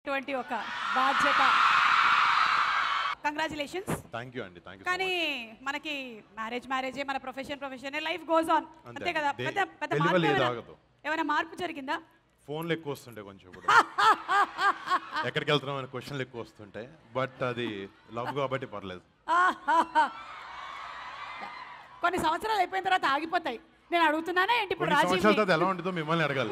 చేసేటటువంటి ఒక బాధ్యత కంగ్రాచులేషన్స్ థ్యాంక్ యూ అండి థ్యాంక్ యూ కానీ మనకి మ్యారేజ్ మ్యారేజే మన profession profession life goes on అంతే. అంతే కదా దే- పెద్ద పెద్ద పెళ్లి మార్పు వల్ల ఏది ఏమైనా- ఆగదు. ఏమైనా మార్పు జరిగిందా ఫోన్లు ఎక్కువ వస్తుంటాయి కొంచెం ఇప్పుడు ఎక్కడికి వెళ్తున్నాం అనే క్వశ్చన్లు ఎక్కువ వస్తుంటాయి బట్ అది లవ్ కాబట్టి పర్లేదు కొన్ని సంవత్సరాలు అయిపోయిన తర్వాత ఆగిపోతాయి నేను అడుగుతున్నానా ఏంటి ఇప్పుడు కొన్ని సంవత్సరాల రాజీవ్ తర్వాత ఎలా ఉంటుందో మిమ్మల్ని అడగాలి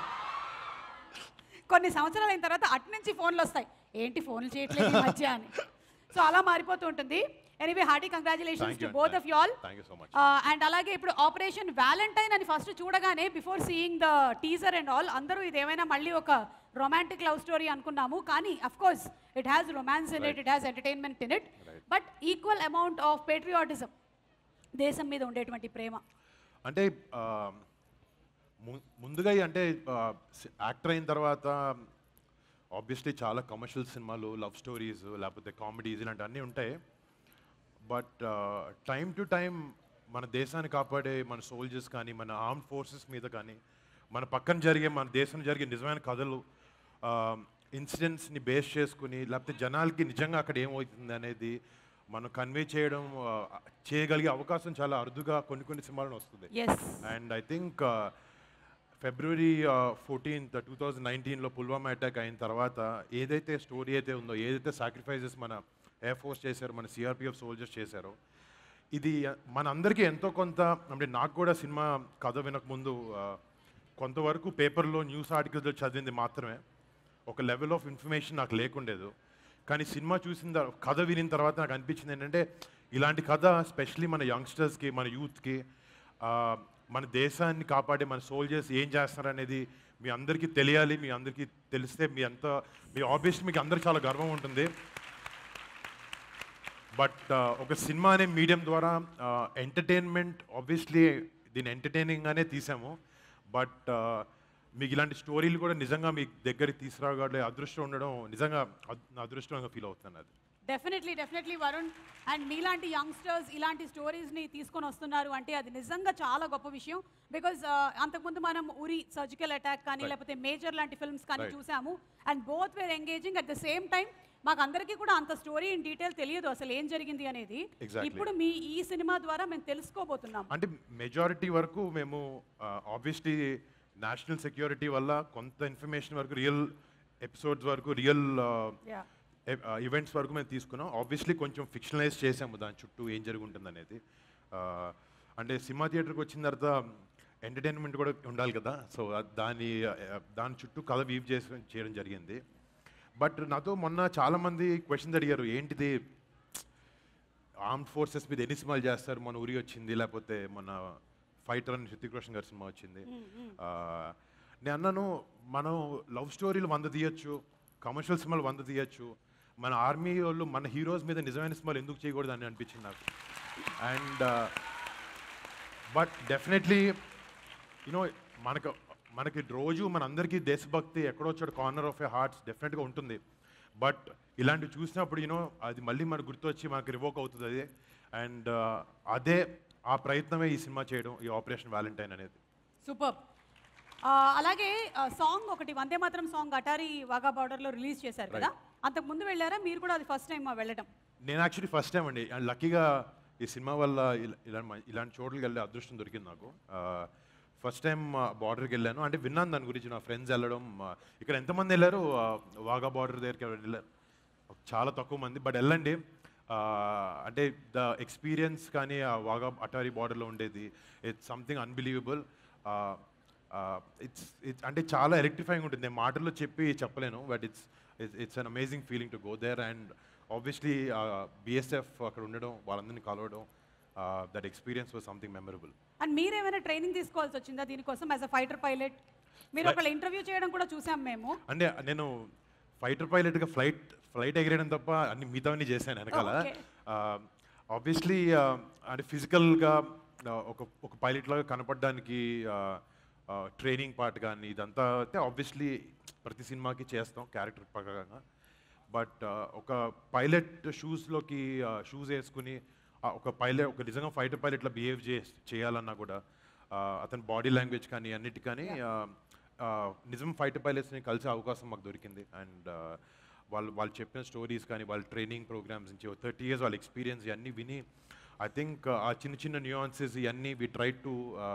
కొన్ని సంవత్సరాలు అయిన తర్వాత అటు నుంచి ఫోన్లు వస్తాయి ఏంటి ఫోన్లు చేయట్లేదు ఈ మధ్య అని సో అలా మారిపోతూ ఉంటుంది anyway hearty congratulations thank to you both of you all thank you so much and అలాగే ఇప్పుడు ఆపరేషన్ వ్యాలంటైన్ అని ఫస్ట్ చూడగానే before seeing the teaser and all అందరూ ఇది ఏమైనా మళ్ళీ ఒక రొమాంటిక్ లవ్ స్టోరీ అనుకున్నాము కానీ of course it has romance in it it has entertainment in it but equal amount of patriotism దేశం మీద ఉండేటువంటి ప్రేమ అంటే ఆ, ము- ముందుగా ఈ అంటే యాక్టర్ అయిన తర్వాత ఆబ్వియస్లీ చాలా కమర్షియల్ సినిమాలు లవ్ స్టోరీస్ లేకపోతే కామెడీస్ ఇలాంటివన్నీ ఉంటాయి బట్ టైం టు టైం మన దేశాన్ని కాపాడే మన సోల్జర్స్ కానీ మన ఆర్మ్ ఫోర్సెస్ మీద కానీ మన పక్కన జరిగే మన దేశం జరిగే నిజమైన కథలు ఇన్సిడెంట్స్ని బేస్ చేసుకుని లేకపోతే జనాలకి నిజంగా అక్కడ ఏమవుతుంది అనేది మనం కన్వే చేయడం ఆ, చేయగలిగే అవకాశం చాలా అరుదుగా కొన్ని కొన్ని సినిమాలను వస్తుంది yes and I think February fourteenth two thousand నైన్టీన్లో పుల్వామా అటాక్ అయిన తర్వాత ఏదైతే స్టోరీ అయితే ఉందో ఏదైతే సాక్రిఫైజెస్ మన ఎయిర్ ఫోర్స్ చేశారో మన సిఆర్పిఎఫ్ సోల్జర్స్ చేశారో ఇది మన అందరికీ ఎంతో కొంత అంటే నాకు కూడా సినిమా కథ వినకముందు ఆ, కొంతవరకు పేపర్లో న్యూస్ ఆర్టికల్స్లో చదివింది మాత్రమే ఒక లెవెల్ ఆఫ్ ఇన్ఫర్మేషన్ నాకు లేకుండేదు కానీ సినిమా చూసిన తర్వా- కథ వినిన తర్వాత నాకు అనిపించింది ఏంటంటే ఇలాంటి కథ స్పెషలీ మన యంగ్స్టర్స్కి మన యూత్కి మన దేశాన్ని కాపాడే మన సోల్జర్స్ ఏం చేస్తున్నారు అనేది మీ అందరికీ తెలియాలి మీ అందరికీ తెలిస్తే మీ అంత మీ ఆబ్వియస్లీ మీకు అందరికి చాలా గర్వం ఉంటుంది బట్ ఒక సినిమా అనే మీడియం ద్వారా ఎంటర్టైన్మెంట్ ఆబ్వియస్లీ దీన్ని ఎంటర్టైనింగ్గానే తీసాము బట్ మీకు ఇలాంటి స్టోరీలు కూడా నిజంగా మీ దగ్గరికి తీసుకురాగలే అదృష్టం ఉండడం నిజంగా అద్- నా అదృష్టంగా ఫీల్ అవుతున్నాను అది డెఫినెట్లీ డెఫినెట్లీ వరుణ్ అండ్ మీలాంటి యంగ్స్టర్స్ ఇలాంటి స్టోరీస్ని తీసుకొని వస్తున్నారు అంటే అది నిజంగా చాలా గొప్ప విషయం బికాజ్ అంతకుముందు మనం ఉరి సర్జికల్ అటాక్ కానీ Right. లేకపోతే మేజర్ లాంటి ఫిల్మ్స్ కానీ Right. చూసాము and both were engaging at the same time మాకు అందరికీ కూడా అంత స్టోరీ ఇన్ డీటెయిల్ తెలియదు అసలు ఏం జరిగింది అనేది Exactly. ఇప్పుడు మీ ఈ సినిమా ద్వారా మేము తెలుసుకోబోతున్నాం అంటే మెజారిటీ వరకు మేము ఆబ్వియస్లీ నేషనల్ సెక్యూరిటీ వల్ల కొంత ఇన్ఫర్మేషన్ వరకు రియల్ ఎపిసోడ్స్ వరకు రియల్ Yeah. ఈవెంట్స్ వరకు మేము తీసుకున్నాం ఆబ్వియస్లీ కొంచెం ఫిక్షనలైజ్ చేసాము దాని చుట్టూ ఏం జరుగుతుంది అనేది అంటే సినిమా థియేటర్కి వచ్చిన తర్వాత ఎంటర్టైన్మెంట్ కూడా ఉండాలి కదా సో దాని uh, దాని చుట్టూ కథ వీవ్ చేసి చేయడం జరిగింది బట్ నాతో మొన్న చాలామంది క్వశ్చన్స్ అడిగారు ఏంటిది ఆర్మ్డ్ ఫోర్సెస్ మీద ఎన్ని సినిమాలు చేస్తారు మన ఊరి వచ్చింది లేకపోతే మన ఫైటర్ అని హృతిక్ రోషన్ గారి సినిమా వచ్చింది ఆ, నేను అన్నాను మనం లవ్ స్టోరీలు వంద తీయచ్చు కమర్షియల్ సినిమాలు వంద తీయచ్చు మన ఆర్మీ వాళ్ళు మన హీరోస్ మీద నిజమైన సినిమాలు ఎందుకు చేయకూడదు అని అనిపించింది నాకు అండ్ బట్ డెఫినెట్లీ యూనో మనకు మనకి రోజు మనందరికీ దేశభక్తి ఎక్కడో చోట కార్నర్ ఆఫ్ ఏ హార్ట్స్ డెఫినెట్గా ఉంటుంది బట్ ఇలాంటివి చూసినప్పుడు యూనో అది మళ్ళీ మనకు గుర్తొచ్చి మనకు రివోక్ అవుతుంది అది అండ్ అదే ఆ ప్రయత్నమే ఈ సినిమా చేయడం ఈ ఆపరేషన్ వ్యాలంటైన్ అనేది సూపర్ అలాగే సాంగ్ ఒకటి వందే మాత్రం సాంగ్ అటారీ వాగా బార్డర్లో రిలీజ్ చేశారు కదా అంతకు ముందు వెళ్ళారా మీరు కూడా అది ఫస్ట్ టైం వెళ్ళడం నేను యాక్చువల్లీ ఫస్ట్ టైం అండి అండ్ లక్కీగా ఈ సినిమా వల్ల ఇలా- ఇలా ఇలాంటి చోట్లకి వెళ్ళే అదృష్టం దొరికింది నాకు ఫస్ట్ టైం బార్డర్కి వెళ్ళాను అంటే విన్నాను దాని గురించి నా ఫ్రెండ్స్ వెళ్ళడం ఆ, ఇక్కడ ఎంతమంది వెళ్ళారు ఆ, వాగా బార్డర్ దగ్గరికి ఎవరు వెళ్ళారు చాలా తక్కువ మంది బట్ వెళ్ళండి ఆ, అంటే ద ఎక్స్పీరియన్స్ కానీ ఆ వాగా అటారీ బార్డర్లో ఉండేది it's something unbelievable it's it's అంటే చాలా ఎలక్ట్రిఫైయింగ్ ఉంటుంది నేను మాటల్లో చెప్పి చెప్పలేను but it's it's an amazing feeling to go there and obviously BSF అక్కడ ఉండడం వాళ్ళందరినీ కలవడం that experience was something memorable and మీరేమైనా ట్రైనింగ్ తీసుకోవాల్సి వచ్చిందా దీనికోసం యాజ్ అ ఫైటర్ పైలట్ మీరు ఒకళ్ళ ఇంటర్వ్యూ చేయడం కూడా చూసాం మేము అంటే నేను ఫైటర్ పైలట్గా ఫ్లైట్ ఫ్లైట్ ఎగిరేయడం తప్ప అన్ని మిగతావన్నీ చేశాను వెనకాల Okay. ఆబ్వియస్లీ అంటే ఫిజికల్గా ఒక ఒక పైలట్ లాగా కనపడడానికి ట్రైనింగ్ పార్ట్ కానీ ఇదంతా అయితే ఆబ్వియస్లీ ప్రతి సినిమాకి చేస్తాం క్యారెక్టర్ ప్రకారంగా బట్ ఒక పైలట్ షూస్లోకి షూస్ వేసుకుని ఆ, ఒక పైలట్ ఒక నిజంగా ఫైటర్ పైలట్లా బిహేవ్ చే చేయాలన్నా కూడా ఆ, అతని బాడీ లాంగ్వేజ్ కానీ అన్నిటి కానీ నిజం ఫైటర్ పైలట్స్ని కలిసే అవకాశం మాకు దొరికింది అండ్ వాళ్ళు వాళ్ళు చెప్పిన స్టోరీస్ కానీ వాళ్ళ ట్రైనింగ్ ప్రోగ్రామ్స్ నుంచి థర్టీ ఇయర్స్ వాళ్ళ ఎక్స్పీరియన్స్ ఇవన్నీ విని ఐ థింక్ ఆ చిన్న చిన్న న్యూఆన్సెస్ ఇవన్నీ we try to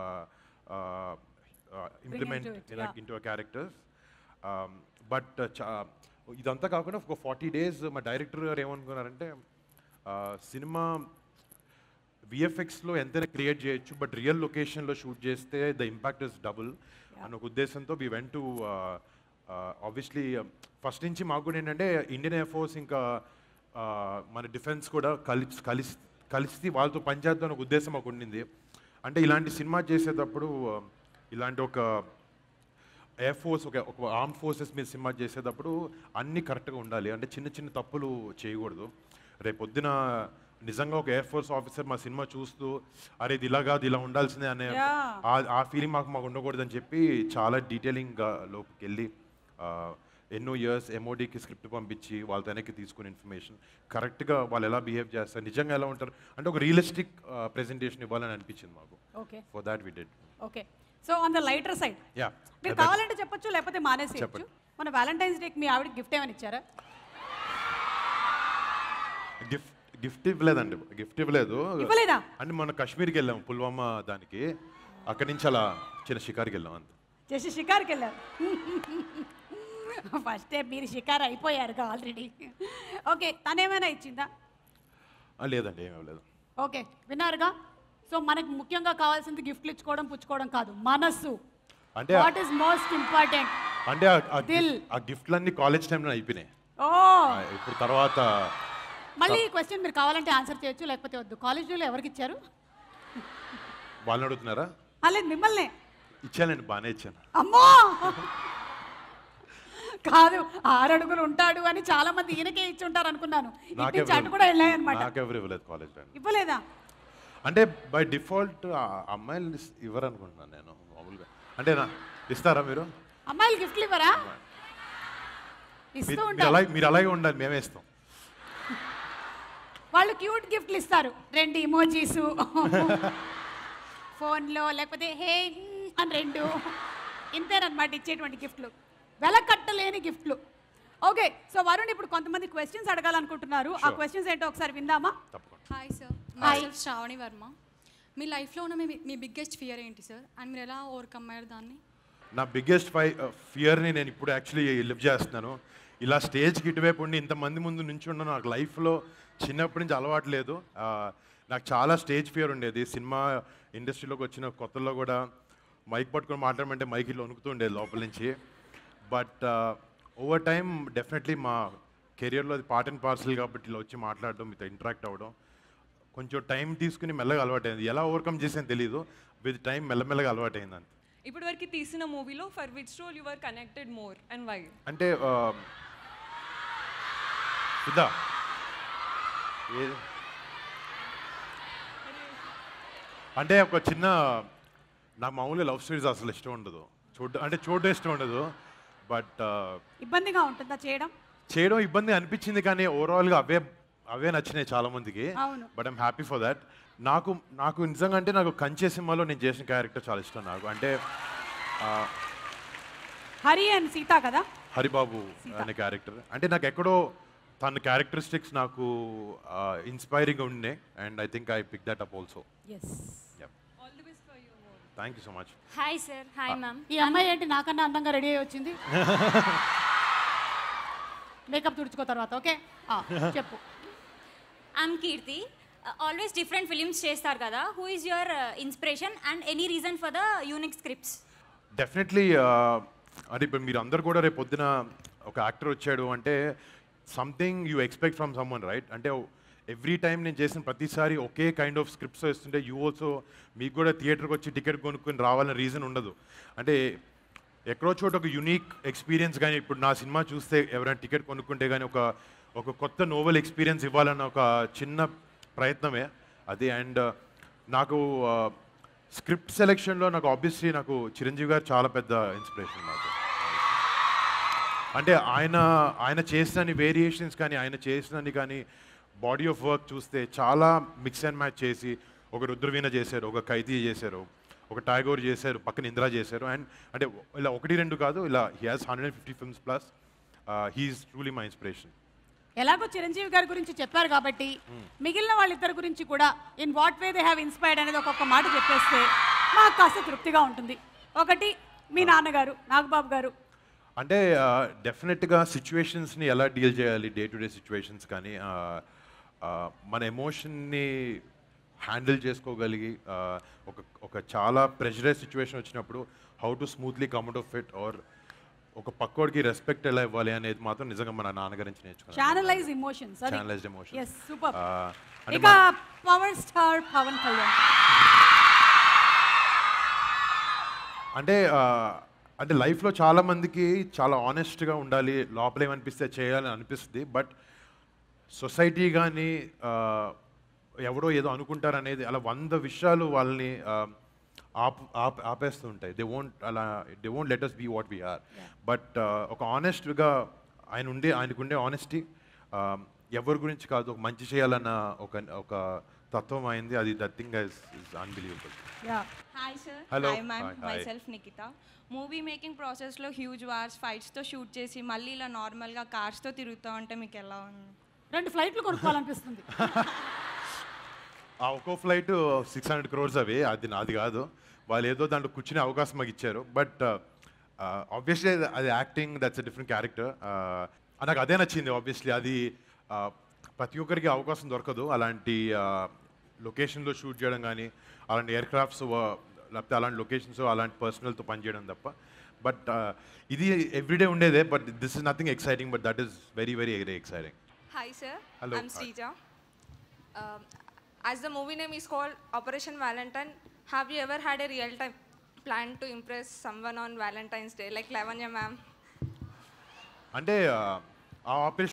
implement into it, yeah. Into characters but ఇదంతా కాకుండా ఒక ఫార్టీ డేస్ మా డైరెక్టర్ గారు ఏమనుకున్నారంటే సినిమా విఎఫ్ఎక్స్లో ఎంతైనా క్రియేట్ చేయొచ్చు బట్ రియల్ లొకేషన్లో షూట్ చేస్తే ద ఇంపాక్ట్ ఇస్ డబుల్ అన్న ఒక ఉద్దేశంతో we went to obviously first నుంచి మాకు కూడా ఏంటంటే ఇండియన్ ఎయిర్ ఫోర్స్ ఇంకా uh, మన డిఫెన్స్ కూడా కలిసి కలిసి కలిసి వాళ్ళతో పనిచేద్దాం అనే ఒక ఉద్దేశం మాకు ఉండింది అంటే ఇలాంటి సినిమా చేసేటప్పుడు uh, ఇలాంటి ఒక ఎయిర్ ఫోర్స్ ఒక ఒక ఆర్మ్ ఫోర్సెస్ మీద సినిమా చేసేటప్పుడు అన్నీ కరెక్ట్గా ఉండాలి అంటే చిన్న చిన్న తప్పులు చేయకూడదు రేపు పొద్దున నిజంగా ఒక ఎయిర్ ఫోర్స్ ఆఫీసర్ మా సినిమా చూస్తూ అరే ఇది ఇలా కాదు ఇలా ఉండాల్సిందే అనే Yeah. ఆ- ఆ ఫీలింగ్ మాకు మాకు ఉండకూడదని చెప్పి చాలా డీటెయిలింగ్ లోపుకి వెళ్ళి ఆ, ఎన్నో ఇయర్స్ ఎంఓడికి స్క్రిప్ట్ పంపించి వాళ్ళ వెనక్కి తీసుకుని ఇన్ఫర్మేషన్ కరెక్ట్గా వాళ్ళు ఎలా బిహేవ్ చేస్తారు నిజంగా ఎలా ఉంటారు అంటే ఒక రియలిస్టిక్ ప్రెజెంటేషన్ ఇవ్వాలని అనిపించింది మాకు okay for that we did okay so on the lighter side yeah మీరు కావాలంటే చెప్పొచ్చు లేకపోతే మానేసేయచ్చు చెప్పండి. మన వ్యాలంటైన్స్ డేకి మీ ఆవిడకి గిఫ్ట్ ఏమైనా ఇచ్చారా గిఫ్ట్ గిఫ్ట్ ఇవ్వలేదండి గిఫ్ట్ ఇవ్వలేదు ఇవ్వలేదా అంటే మన కాశ్మీర్కి వెళ్ళాం పుల్వామా దానికి అక్కడి నుంచి అలా చిన్న షికార్కి వెళ్ళాం అంతే చేసి షికార్కి వెళ్ళారు ఫస్టే మీరు షికార్ అయిపోయారుగా ఆల్రెడీ ఓకే తనేమైనా ఇచ్చిందా ఆ, లేదండి ఏమీ ఇవ్వలేదు ఓకే విన్నారుగా సో మనకి ముఖ్యంగా కావాల్సింది గిఫ్ట్లు ఇచ్చుకోవడం పుచ్చుకోవడం కాదు మనస్సు అంటే వాట్ ఈస్ మోస్ట్ ఇంపార్టెంట్ అంటే ఆ- ఆ దిల్. గిఫ్ట్- ఆ గిఫ్ట్లన్నీ కాలేజ్ టైంలో అయిపోయినాయి ఓ ఆ, ఇప్పుడు తర్వాత మళ్ళీ ఈ క్వశ్చన్ మీరు కావాలంటే ఆన్సర్ చేయొచ్చు లేకపోతే వద్దు కాలేజీలో ఎవరికి ఇచ్చారు వాళ్ళని అడుగుతున్నారా లేదు మిమ్మల్ని ఇచ్చానండి బాగానే ఇచ్చాను అమ్మో కాదు ఆరు అడుగులు ఉంటాడు అని చాలా మంది ఈయనకే ఇచ్చి ఉంటారు అనుకున్నాను ఇటు నుంచి అటు కూడా వెళ్ళాయి అనమాట నాకెవరు ఇవ్వలేదు కాలేజ్ టైం ఇవ్వలేదా అంటే బై డిఫాల్ట్ అమ్మాయిలు ఇస్- ఇవ్వరు అనుకుంటున్నాను నేను మామూలుగా అంటే నా ఇస్తారా మీరు అమ్మాయిలు గిఫ్ట్లు ఇవ్వరా ఇస్తూ మీరు- మీరు ఉంటారు అలాగే మీరు అలాగే ఉండాలి మేమే ఇస్తాం వాళ్ళు క్యూట్ గిఫ్ట్లు ఇస్తారు రెండు ఇమోజీస్ ఫోన్లో లేకపోతే హే మ్ అని రెండు ఇంతేనమాట ఇచ్చేటువంటి గిఫ్ట్లు వెలకట్టలేని గిఫ్ట్లు ఓకే సో వరుణ్ ఇప్పుడు కొంతమంది క్వశ్చన్స్ అడగాలనుకుంటున్నారు ఆ Sure. క్వశ్చన్స్ ఏంటో ఒకసారి విందామా తప్పకుండా hi sir myself Shravani Varma మీ లైఫ్లో ఉన్న మీ మీ బిగ్గెస్ట్ ఫియర్ ఏంటి సార్ అండ్ మీరు ఎలా ఓవర్కమ్ అయ్యారు దాన్ని నా బిగ్గెస్ట్ ఫై ఫియర్ని నేను ఇప్పుడు యాక్చువల్లీ లివ్ చేస్తున్నాను ఇలా స్టేజ్కి ఇటువైపు ఉండి ఇంతమంది ముందు నుంచి ఉన్న నాకు లైఫ్లో చిన్నప్పటి నుంచి అలవాటు లేదు ఆ, నాకు చాలా స్టేజ్ ఫియర్ ఉండేది సినిమా ఇండస్ట్రీలోకి వచ్చిన కొత్తలో కూడా మైక్ పట్టుకొని మాట్లాడమంటే మైక్ ఇట్లా వణుకుతూ ఉండేది లోపల నుంచి బట్ ఓవర్ టైం డెఫినెట్లీ మా కెరియర్లో అది పార్ట్ అండ్ పార్సల్ కాబట్టి ఇలా వచ్చి మాట్లాడడం మీతో ఇంటరాక్ట్ అవ్వడం కొంచెం టైం తీసుకుని మెల్లగా అలవాటైంది ఎలా ఓవర్కమ్ చేసాను తెలియదు విత్ టైం మెల్లమెల్లగా అలవాటైంది అంతే ఇప్పటి వరకు తీసిన మూవీలో for which role you are connected more and why అంటే ఆ, ఇదా ఏది అంటే ఒక చిన్న నాకు మామూలుగా లవ్ స్టోరీస్ అసలు ఇష్టం ఉండదు చూడ అంటే చూడడం ఇష్టం ఉండదు బట్ ఇబ్బందిగా ఉంటుందా చేయడం చేయడం ఇబ్బంది అనిపించింది కానీ ఓవరాల్గా అవే అవే నచ్చినాయి చాలా మందికి అవును. But I'm happy for that నాకు నాకు నిజంగా అంటే నాకు కంచె సినిమాలో నేను చేసిన క్యారెక్టర్ చాలా ఇష్టం నాకు అంటే ఆ, హరి అండ్ సీత కదా హరిబాబు అనే క్యారెక్టర్ అంటే నాకు ఎక్కడో తన క్యారెక్టరిస్టిక్స్ నాకు ఇన్స్పైరింగ్ ఉండే and I think I pick that up also yes all the best for you more thank you so much hi sir hi ma'am ఈ అమ్మాయి ఏంటి నాకన్నా అందంగా రెడీ అయ్యి వచ్చింది మేకప్ తుడుచుకో తర్వాత ఓకే చెప్పు I'm Keerthi always different films చేస్తారు కదా who is your inspiration and any reason for the unique scripts definitely అంటే ఇప్పుడు మీరు అందరు కూడా రేపు పొద్దున ఒక యాక్టర్ వచ్చాడు అంటే something you expect from someone right అంటే ఎవ్రీ టైం నేను చేసిన ప్రతిసారి ఒకే కైండ్ ఆఫ్ స్క్రిప్ట్స్ వేస్తుంటే యూ ఆల్సో మీకు కూడా థియేటర్కి వచ్చి టికెట్ కొనుక్కొని రావాలని రీజన్ ఉండదు అంటే ఎక్కడో చోట ఒక యునీక్ ఎక్స్పీరియన్స్ కానీ ఇప్పుడు నా సినిమా చూస్తే ఎవరైనా టికెట్ కొనుక్కుంటే కానీ ఒక ఒక కొత్త నోవెల్ ఎక్స్పీరియన్స్ ఇవ్వాలన్న ఒక చిన్న ప్రయత్నమే అది అండ్ నాకు స్క్రిప్ట్ సెలెక్షన్లో నాకు ఆబ్వియస్లీ నాకు చిరంజీవి గారు చాలా పెద్ద ఇన్స్పిరేషన్ నాకు అంటే ఆయన ఆయన చేసిన వేరియేషన్స్ కానీ ఆయన చేసినని కానీ బాడీ ఆఫ్ వర్క్ చూస్తే చాలా మిక్స్ అండ్ మ్యాచ్ చేసి ఒక రుద్రవీణ చేశారు ఒక ఖైదీ చేశారు ఒక టాగోర్ చేశారు పక్కన ఇందిరా చేశారు అండ్ అంటే ఇలా ఒకటి రెండు కాదు ఇలా he has hundred and fifty films plus he is truly my inspiration ఎలాగో చిరంజీవి గారి గురించి చెప్పారు కాబట్టి మిగిలిన వాళ్ళిద్దరి గురించి కూడా in what way they have inspired అనేది ఒక్కొక్క మాట చెప్పేస్తే మాకు కాస్త తృప్తిగా ఉంటుంది ఒకటి మీ నాన్నగారు నాగబాబు గారు అంటే డెఫినెట్గా సిచ్యువేషన్స్ని ఎలా డీల్ చేయాలి డే టు డే సిచ్యువేషన్స్ కానీ ఆ, ఆ, మన ఎమోషన్ని హ్యాండిల్ చేసుకోగలిగి ఆ, ఒక ఒక చాలా ప్రెషరైజ్ సిచ్యువేషన్ వచ్చినప్పుడు how to smoothly come out of it or ఒక పక్కోడికి రెస్పెక్ట్ ఎలా ఇవ్వాలి అనేది మాత్రం నిజంగా మన నాన్నగారి నుంచి నేర్చుకున్నాను channelize emotions Channelized emotions. Yes super ఆ, అంటే ఇక పవర్ స్టార్ పవన్ కళ్యాణ్ అంటే ఆ, అంటే లైఫ్లో చాలా మందికి చాలా ఆనెస్ట్గా ఉండాలి లోపల ఏమనిపిస్తే చేయాలని అనిపిస్తుంది బట్ సొసైటీ కానీ ఎవడో ఏదో అనుకుంటారనేది అలా వంద విషయాలు వాళ్ళని ఆ, ఆప్ ఆప్ ఆపేస్తూ ఉంటాయి దే వోంట్ అలా they won't let us be what we are but ఒక ఆనెస్ట్గా ఆయన ఉండే ఆయనకు ఉండే ఆనెస్టీ ఎవరి గురించి కాదు ఒక మంచి చేయాలన్న ఒక ఒక తత్వం అయింది అది that thing is is unbelievable yeah hi sir Hello. Hi ma'am Hi, hi. Myself Nikitha movie making ప్రాసెస్లో హ్యూజ్ వార్స్ ఫైట్స్తో షూట్ చేసి మళ్ళీ ఇలా నార్మల్గా కార్స్తో తిరుగుతూ ఉంటే మీకు ఎలా ఉంది రెండు ఫ్లైట్లు కొనుక్కోవాలనిపిస్తుంది ఆ ఒక్కో ఫ్లైట్ సిక్స్ హండ్రెడ్ క్రోర్స్ అవి అది నాది కాదు వాళ్ళు ఏదో దాంట్లో కూర్చునే అవకాశం మాకు ఇచ్చారు బట్ ఆబ్వియస్లీ అది acting that's a different character నాకు అదే నచ్చింది ఆబ్వియస్లీ అది uh, ప్రతి ఒక్కరికి అవకాశం దొరకదు అలాంటి లొకేషన్లో షూట్ చేయడం కానీ అలాంటి ఎయిర్ క్రాఫ్ట్స్ లేకపోతే అలాంటి లొకేషన్స్ అలాంటి పర్సనల్తో పనిచేయడం తప్ప బట్ ఇది ఎవ్రీడే ఉండేదే but this is nothing exciting but that is very very very exciting Hi, sir. Hello. I'm Hi. Srija. Um, as the movie name is called Operation Valentine, have you ever had a real time plan to impress someone on Valentine's Day, like Lavanya ma'am? అంటే uh, ఆ operation